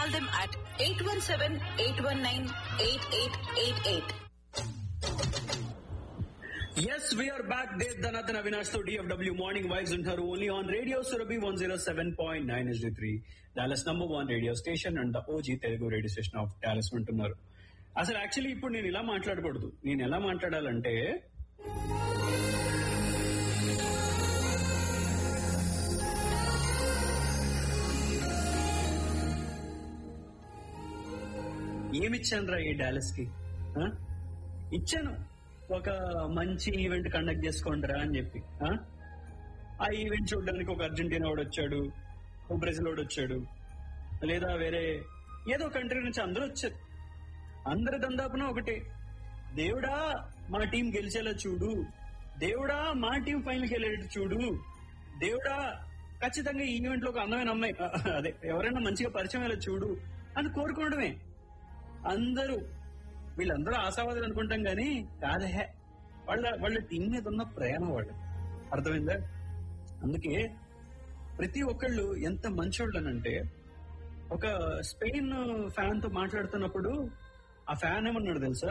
Call them at 817-819-8888. Yes, we are back. Dev Dhanatan Avinash to DFW Morning Vibes ఉంటారు only on Radio Surabhi 107.9 HD3. Dallas number one radio station and the OG Telugu radio station of Dallas ఉంటున్నారు అసలు actually ఇప్పుడు నేను ఇలా మాట్లాడకూడదు నేను ఎలా మాట్లాడాలంటే ఏమిచ్చాను రా ఈ డాలస్ కి ఆ? ఇచ్చాను ఒక మంచి ఈవెంట్ కండక్ట్ చేసుకోండి రా అని చెప్పి ఆ? ఆ ఈవెంట్ చూడడానికి ఒక అర్జెంటీనా వాడు వచ్చాడు ఒక బ్రెజిల్ వాడు వచ్చాడు లేదా వేరే ఏదో కంట్రీ నుంచి అందరూ వచ్చారు అందరి దందాపున ఒకటే దేవుడా మా టీం గెలిచేలా చూడు దేవుడా మా టీం ఫైనల్కి వెళ్ళేటట్టు చూడు దేవుడా ఖచ్చితంగా ఈ ఈవెంట్ లో ఒక అందమైన అమ్మాయి ఆ, అదే ఎవరైనా మంచిగా పరిచయం అయ్యేలా చూడు అని కోరుకోవడమే అందరూ వీళ్ళందరూ ఆశావాదులు అనుకుంటాం గానీ కాదే వాళ్ళ వాళ్ళ టీం మీద ఉన్న ప్రేమ వాళ్ళు అర్థమైందా అందుకే ప్రతి ఒక్కళ్ళు ఎంత మంచోళ్ళు అంటే ఒక స్పెయిన్ ఫ్యాన్ తో మాట్లాడుతున్నప్పుడు ఆ ఫ్యాన్ ఏమన్నాడు తెలుసా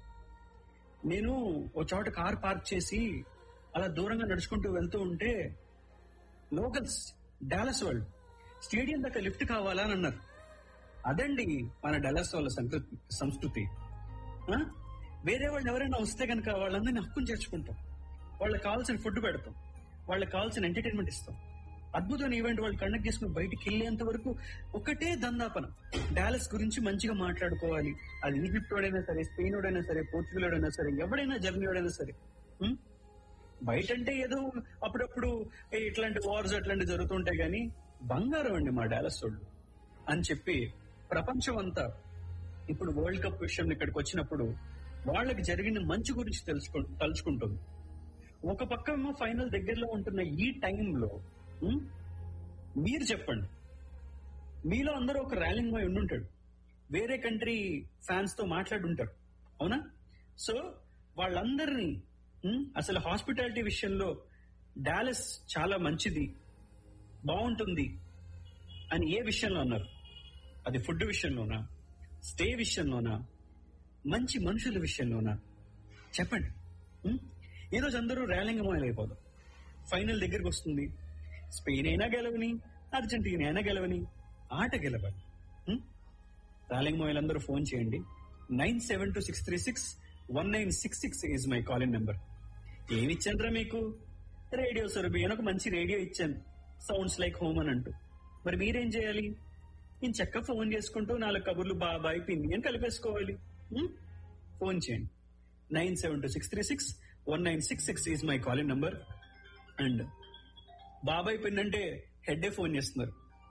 నేను ఒక చోట కార్ పార్క్ చేసి అలా దూరంగా నడుచుకుంటూ వెళ్తూ ఉంటే లోకల్స్ డాలస్ వాళ్ళు స్టేడియం దగ్గర లిఫ్ట్ కావాలా అని అన్నారు అదండి మన డలస్ వాళ్ళ సంస్కృతి సంస్కృతి ఆ? వేరే వాళ్ళు ఎవరైనా వస్తే కనుక వాళ్ళందరినీ హక్కును చేర్చుకుంటాం వాళ్ళకి కావాల్సిన ఫుడ్ పెడతాం వాళ్ళకి కావాల్సిన ఎంటర్టైన్మెంట్ ఇస్తాం అద్భుతమైన ఈవెంట్ వాళ్ళు కండక్ట్ చేసుకుని బయటికి వెళ్ళేంత వరకు ఒకటే దందాపన డాలస్ గురించి మంచిగా మాట్లాడుకోవాలి అది ఈజిప్ట్ వాడైనా సరే స్పెయిన్ వాడైనా సరే పోర్చుగల్ వాడైనా సరే ఎవడైనా జర్మనీ వాడైనా సరే ఉం? బయట అంటే ఏదో అప్పుడప్పుడు ఏ ఇట్లాంటి వార్స్ అట్లాంటివి జరుగుతుంటాయి కానీ బంగారం అండి మా డాలస్ వాళ్ళు అని చెప్పి ప్రపంచం అంతా ఇప్పుడు వరల్డ్ కప్ విషయం ఇక్కడికి వచ్చినప్పుడు వాళ్ళకి జరిగిన మంచి గురించి తెలుసుకు తలుచుకుంటుంది ఒక పక్క ఏమో ఫైనల్ దగ్గరలో ఉంటున్న ఈ టైంలో ఉం, మీరు చెప్పండి మీలో అందరూ ఒక ర్యాలింగ్ బాయ్ ఉండుంటాడు వేరే కంట్రీ ఫ్యాన్స్ తో మాట్లాడుంటారు అవునా సో వాళ్ళందరినీ ఉం, అసలు హాస్పిటాలిటీ విషయంలో డాలస్ చాలా మంచిది బాగుంటుంది అని ఏ విషయంలో అన్నారు అది ఫుడ్ విషయంలోనా స్టే విషయంలోనా మంచి మనుషుల విషయంలోనా చెప్పండి ఉం? ఈ రోజు అందరూ ర్యాలింగమాయిల్ అయిపోదాం ఫైనల్ దగ్గరికి వస్తుంది స్పెయిన్ అయినా గెలవని అర్జెంటీనా అయినా గెలవని ఆట గెలవాలి ఉం? ర్యాలింగమాయిల్ అందరూ ఫోన్ చేయండి nine seven two six three six one nine six six is my calling number ఏమి ఇచ్చానురా మీకు రేడియో సురభి అని ఒక మంచి రేడియో ఇచ్చాను సౌండ్స్ లైక్ హోమ్ అని అంటూ మరి మీరేం చేయాలి నేను చక్క ఫోన్ చేసుకుంటూ నాలుగు కబుర్లు బాబాయ్ పిన్ని అని కలిపేసుకోవాలి ఉం? ఫోన్ చేయండి nine seven two six three six one nine six six is my calling number and బాబాయ్ పిన్ అంటే హెడ్ ఫోన్ చేస్తున్నారు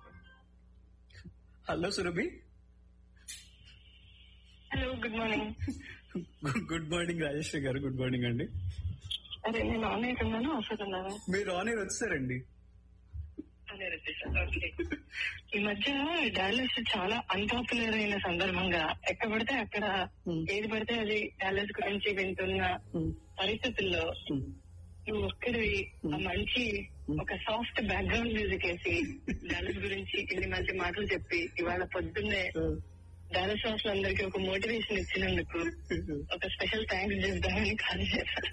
hello Surabhi hello good morning good morning Rajeshwari garu good morning అండి అదే నేను ఆన్లైన్ ఉన్నాను ఆఫర్ ఉన్నాను మీరు ఆన్ అయి వచ్చారండి అదే రచిత, ఓకే. ఈ మధ్య డాలస్ చాలా అన్పాపులర్ అయిన సందర్భంగా ఎక్కడ పడితే అక్కడ Hmm. ఏది పడితే అది డాలస్ గురించి వింటున్న పరిస్థితుల్లో నువ్వు ఒక్కడివి ఆ మంచి ఒక సాఫ్ట్ బ్యాక్గ్రౌండ్ మ్యూజిక్ వేసి డాలస్ గురించి ఇన్ని మంచి మాటలు చెప్పి ఇవాళ పొద్దున్నే డాలస్ వాసులందరికీ ఒక మోటివేషన్ ఇచ్చినందుకు ఒక స్పెషల్ థ్యాంక్స్ చేద్దామని కాల్ చేశాను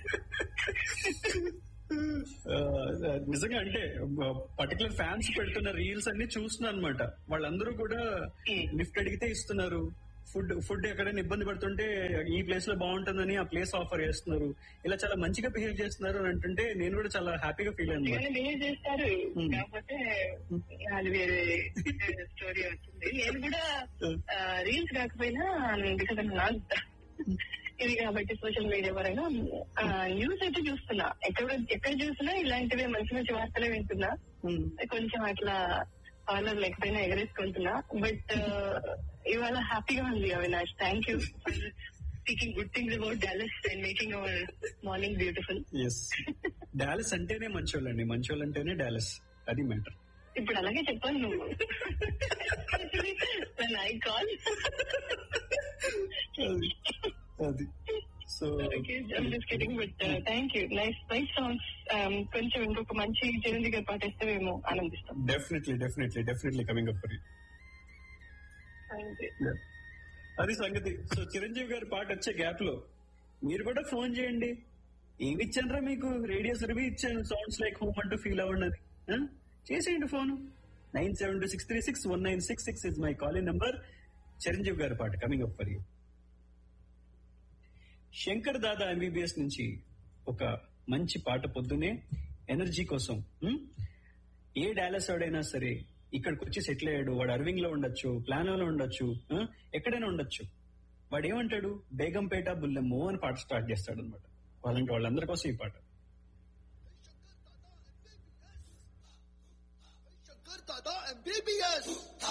ఆ, నిజంగా అంటే పర్టికులర్ ఫ్యాన్స్ పెడుతున్న రీల్స్ అన్ని చూస్తున్నాను అనమాట వాళ్ళందరూ కూడా Hmm. లిఫ్ట్ అడిగితే ఇస్తున్నారు ఫుడ్ ఫుడ్ ఎక్కడైనా ఇబ్బంది పడుతుంటే ఈ ప్లేస్ లో బాగుంటుందని ఆ ప్లేస్ ఆఫర్ చేస్తున్నారు ఇలా చాలా మంచిగా బిహేవ్ చేస్తున్నారు అని అంటుంటే నేను కూడా చాలా హ్యాపీగా ఫీల్ అయ్యాను ఇవన్నీ బిహేవ్ చేస్తారు Hmm. కాకపోతే అది వేరే స్టోరీ వచ్చింది నేను కూడా రీల్స్ కాకపోయినా బికాస్ నాట్ ఇది కాబట్టి సోషల్ మీడియా పరంగా న్యూస్ అయితే చూస్తున్నా ఎక్కడ ఎక్కడ చూసినా ఇలాంటివే మంచి మంచి వార్తలే వింటున్నా కొంచెం అట్లా పార్లర్ లేకపోయినా ఎగరేసుకుంటున్నా బట్ ఇవాళ హ్యాపీగా ఉంది Avinash thank you speaking good things about Dallas and making our morning beautiful yes Dallas అంటేనే మంచోళ్ళండి మంచోళ్ళు అంటేనే డాలస్ అది మ్యాటర్ ఇప్పుడు అలాగే చెప్పాను నువ్వు ఐ కాల్ అది so but thank you nice nice songs కొంచెం ఇంకొక మంచి చిరంజీవి గారు పాటిస్తే మేము ఆనందిస్తాం definitely definitely definitely coming up for అంతే అది సంగతి సో చిరంజీవి గారి పాట వచ్చే గ్యాప్ లో మీరు కూడా ఫోన్ చేయండి ఏమి ఇచ్చానరా మీకు రేడియో సర్వీ ఇచ్చాను సౌండ్స్ లైక్ హోమ్ అంటూ ఫీల్ అవ్వండి ఆ? చేసేయండి phone nine seven two six three six one nine six six is my calling number Chiranjeevi గారి పాట coming up for you Shankar Dada MBBS నుంచి ఒక మంచి పాట పొద్దునే ఎనర్జీ కోసం ఉం? ఏ డాలస్ వాడైనా సరే ఇక్కడికి వచ్చి సెటిల్ అయ్యాడు వాడు అరవింగ్ లో ఉండొచ్చు ప్లానో ఉండొచ్చు ఆ? ఎక్కడైనా ఉండొచ్చు వాడు ఏమంటాడు బేగంపేట బుల్లెమ్మో అని పాట స్టార్ట్ చేస్తాడు అనమాట వాళ్ళంటే వాళ్ళందరి కోసం ఈ పాట शंकर दादा एमबीबीएस